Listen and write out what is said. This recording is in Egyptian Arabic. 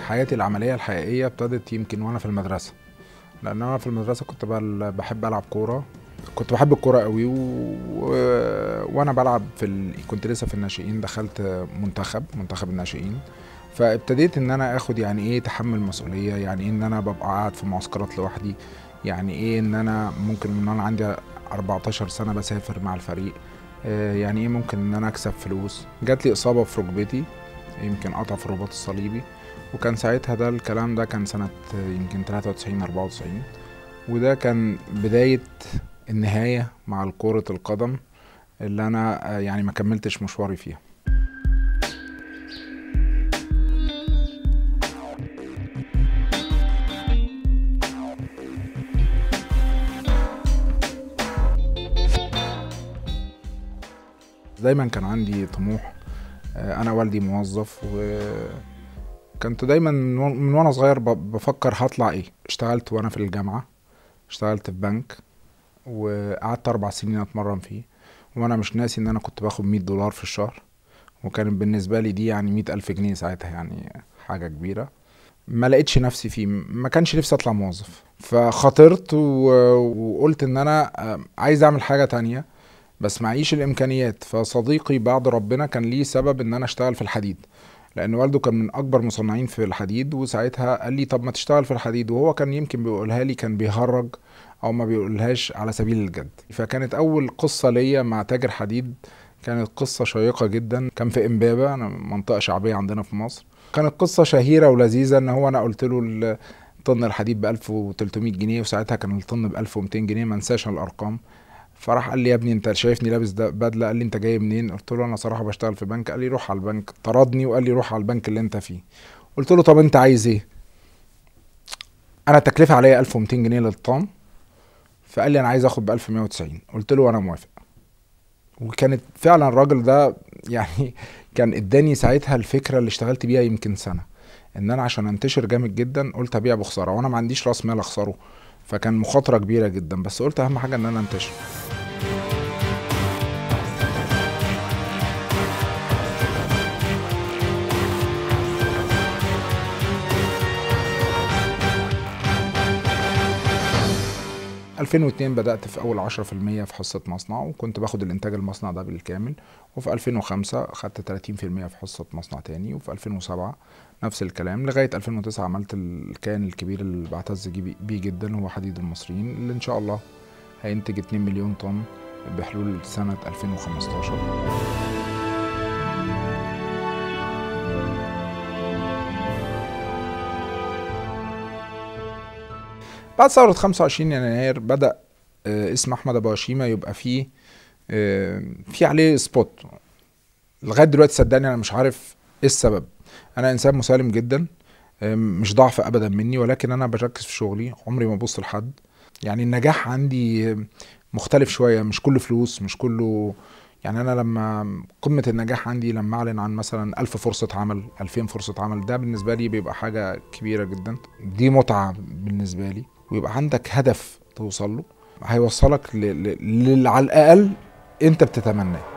حياتي العمليه الحقيقيه ابتدت يمكن وانا في المدرسه لان انا في المدرسه كنت بل- بحب العب كوره كنت بحب الكوره قوي و... و... وانا بلعب في ال... كنت لسه في الناشئين دخلت منتخب منتخب الناشئين فابتديت ان انا اخد يعني ايه تحمل مسؤوليه يعني ايه ان انا ببقى قاعد في معسكرات لوحدي يعني ايه ان انا ممكن من وانا عندي 14 سنه بسافر مع الفريق آه، يعني ايه ممكن ان انا اكسب فلوس جات لي اصابه في ركبتي يمكن قطع في الرباط الصليبي وكان ساعتها ده الكلام ده كان سنة آه، يمكن 93 94 وده كان بداية النهاية مع كرة القدم اللي أنا آه، يعني ما كملتش مشواري فيها دايما كان عندي طموح آه، انا والدي موظف وكنت دايما من و- من وانا صغير ب- بفكر هطلع ايه اشتغلت وانا في الجامعة اشتغلت في بنك وقعدت اربع سنين اتمرن فيه وانا مش ناسي ان انا كنت باخد 100 دولار في الشهر وكانت بالنسبة لي دي يعني 100 ألف جنيه ساعتها يعني حاجة كبيرة ما لقيتش نفسي فيه ما كانش نفسي اطلع موظف فخاطرت و- وقلت ان انا آه، عايز اعمل حاجة تانية بس معيش الامكانيات فصديقي بعد ربنا كان ليه سبب ان انا اشتغل في الحديد لان والده كان من اكبر مصنعين في الحديد وساعتها قال لي طب ما تشتغل في الحديد وهو كان يمكن بيقولها لي كان بيهرج او ما بيقولهاش على سبيل الجد فكانت اول قصة ليا مع تاجر حديد كانت قصة شيقة جدا كان في امبابة أنا منطقة شعبية عندنا في مصر كانت قصة شهيرة ولذيذة ان هو انا قلت له ال- طن الحديد ب 1300 جنيه وساعتها كان الطن ب 1200 جنيه ما انساش الارقام فراح قال لي يا ابني انت شايفني لابس ده بدله قال لي انت جاي منين قلت له انا صراحه بشتغل في بنك قال لي روح على البنك طردني وقال لي روح على البنك اللي انت فيه قلت له طب انت عايز ايه انا التكلفه عليا 1200 جنيه للطن فقال لي انا عايز اخد ب 1190 قلت له انا موافق وكانت فعلا الراجل ده يعني كان اداني ساعتها الفكره اللي اشتغلت بيها يمكن سنه ان انا عشان انتشر جامد جدا قلت ابيع بخساره وانا ما عنديش راس مال اخسره فكان مخاطره كبيره جدا بس قلت اهم حاجه ان انا انتشر م. 2002 بدأت في أول 10% في حصة مصنع وكنت باخد الإنتاج المصنع ده بالكامل وفي 2005 خدت 30% في حصة مصنع تاني وفي 2007 نفس الكلام لغاية 2009 عملت الكيان الكبير اللي بعتز جي- بيه جدا هو حديد المصريين اللي إن شاء الله هينتج 2 مليون طن بحلول سنة 2015 بعد ثورة 25 يناير بدأ آه، اسم أحمد أبو هشيمة يبقى فيه آه، في عليه سبوت لغاية دلوقتي صدقني أنا مش عارف إيه السبب أنا إنسان مسالم جدا آه، مش ضعف أبدا مني ولكن أنا بركز في شغلي عمري ما ببص لحد يعني النجاح عندي آه، مختلف شوية مش كله فلوس مش كله يعني أنا لما قمة النجاح عندي لما أعلن عن مثلا ألف فرصة عمل ألفين فرصة عمل ده بالنسبة لي بيبقى حاجة كبيرة جدا دي متعة بالنسبة لي ويبقى عندك هدف توصل له هيوصلك ل... ل... للي على الأقل أنت بتتمناه